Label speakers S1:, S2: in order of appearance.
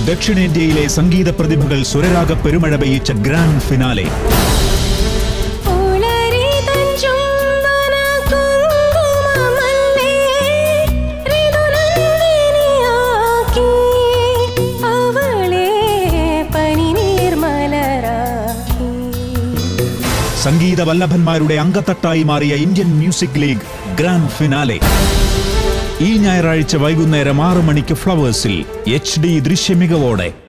S1: ദക്ഷിണേന്ത്യയിലെ സംഗീത പ്രതിഭകൾ സ്വരരാഗ പെരുമഴ പെയ്യിച്ച ഗ്രാൻഡ് ഫിനാലെ
S2: ഉളരിതൻ ചുംബന കുങ്കുമമല്ലേ ഋതുനന്ദിനിയാക്കി അവളെ പനിനീർമലരാക്കി
S1: സംഗീത വല്ലഭന്മാരുടെ അങ്കത്തട്ടായി മാറിയ Indian music league grand finale ഈ ഞായറാഴ്ച വൈകുന്നേരം ആറ് മണിക്ക് ഫ്ലവേഴ്സിൽ എച്ച് ഡി ദൃശ്യമികവോടെ